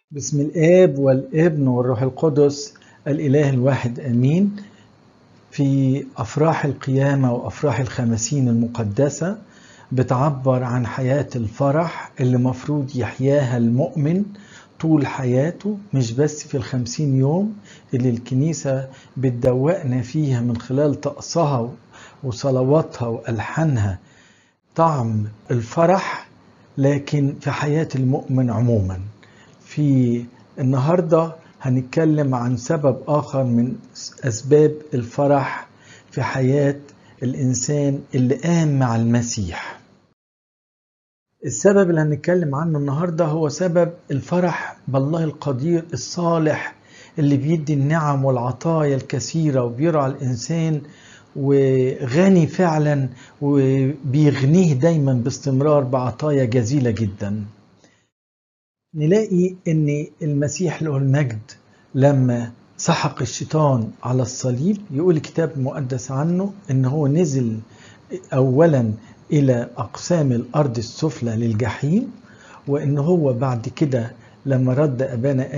بسم الآب والابن والروح القدس الإله الواحد آمين في أفراح القيامة وأفراح الخمسين المقدسة بتعبر عن حياة الفرح اللي مفروض يحياها المؤمن طول حياته مش بس في الخمسين يوم اللي الكنيسة بتدوقنا فيها من خلال طقسها وصلواتها وألحانها طعم الفرح لكن في حياة المؤمن عموما في النهارده هنتكلم عن سبب اخر من اسباب الفرح في حياه الانسان اللي قام مع المسيح السبب اللي هنتكلم عنه النهارده هو سبب الفرح بالله القدير الصالح اللي بيدي النعم والعطايا الكثيره وبيرعى الانسان وغني فعلا وبيغنيه دايما باستمرار بعطايا جزيله جدا نلاقي ان المسيح له المجد لما سحق الشيطان على الصليب يقول الكتاب المقدس عنه ان هو نزل اولا الى اقسام الارض السفلى للجحيم وان هو بعد كده لما رد ابانا